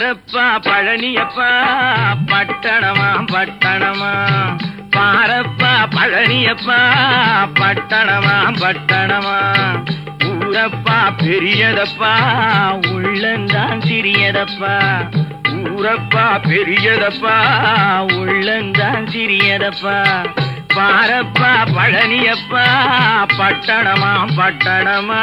பாரப்பா பழனியப்பா பட்டணமா பட்டணமா பாரப்பா பழனியப்பா பட்டணமா பட்டணமா ஊரப்பா பெரியதப்பா உள்ளந்தான் சிறியதப்பா ஊரப்பா பெரியதப்பா உள்ளந்தான் சிறியதப்பா பாரப்பா பழனியப்பா பட்டணமா பட்டணமா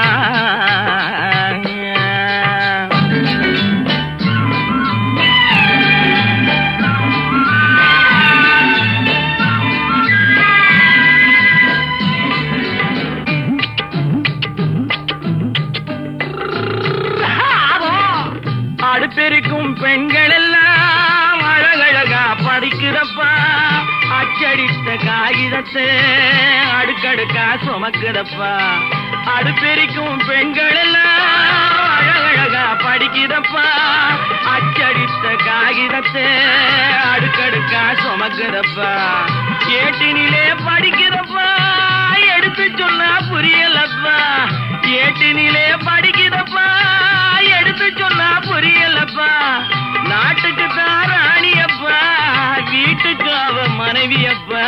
அடுப்பெருக்கும் பெண்கள் எல்லாம் அழகழகா படிக்கிறப்பா அச்சடித்த காகிதத்தை அடுக்கடுக்கா சுமக்குதப்பா அடுப்பெருக்கும் பெண்கள் எல்லாம் அழகழகா படிக்கிறப்பா அச்சடித்த காகிதத்தை அடுக்கடுக்கா சுமக்குதப்பா ஏட்டினிலே படிக்கிறப்பா எடுத்து சொன்னா புரியலப்பா ஏட்டினிலே படிக்கிறப்பா எடுத்து சொன்னா புரியலப்பா நாட்டுக்கு தான் ராணியப்பா வீட்டுக்கு அவ மனைவியப்பா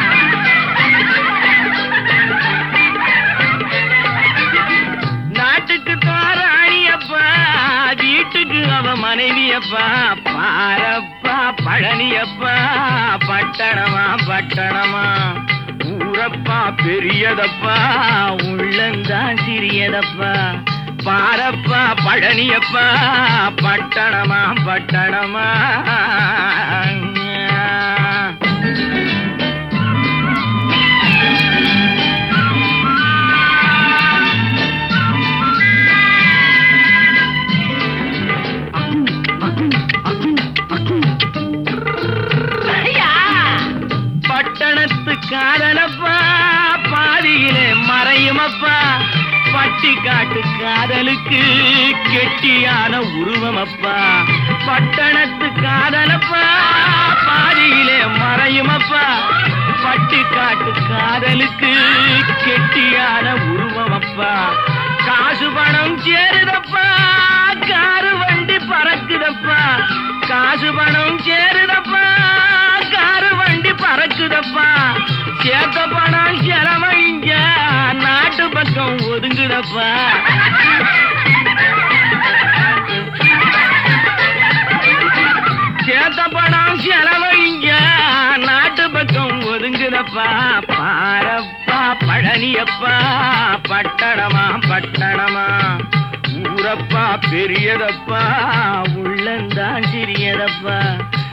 நாட்டுக்கு தான் ராணியப்பா வீட்டுக்கு அவ மனைவியப்பா பாரப்பா பழனியப்பா பட்டணமா பட்டணமா ஊரப்பா பெரியதப்பா உள்ளந்தான் சிறியதப்பா பாரப்பா பழனியப்பா பட்டணமா பட்டணமா பட்டணத்து காதலப்பா பாதியிலே மறையுமப்பா பட்டி காட்டு காதலுக்கு கெட்டியான உருவமப்பா பட்டணத்து காதலப்பா பாதியிலே மறையுமப்பா பட்டி காட்டு காதலுக்கு கெட்டியான உருவமப்பா காசு பணம் சேருதப்பா காரு வண்டி பறக்குதப்பா காசு பணம் சேருதப்பா காரு வண்டி பறக்குதப்பா சேர்த்த பணம் செலவழிஞ்ச நாட்டு பக்கம் ஒதுங்குதப்பா சேர்த்த பணம் செலவழிஞ்ச நாட்டு பக்கம் ஒதுங்குதப்பா பாரப்பா பழனியப்பா பட்டணமா பட்டணமா ஊரப்பா பெரியதப்பா உள்ளந்தான் சிறியதப்பா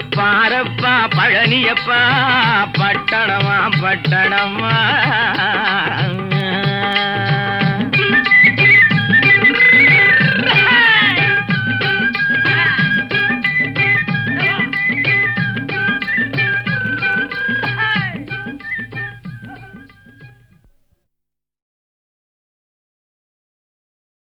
பாரப்பா பழனியப்பா பட்டணமா பட்டணமா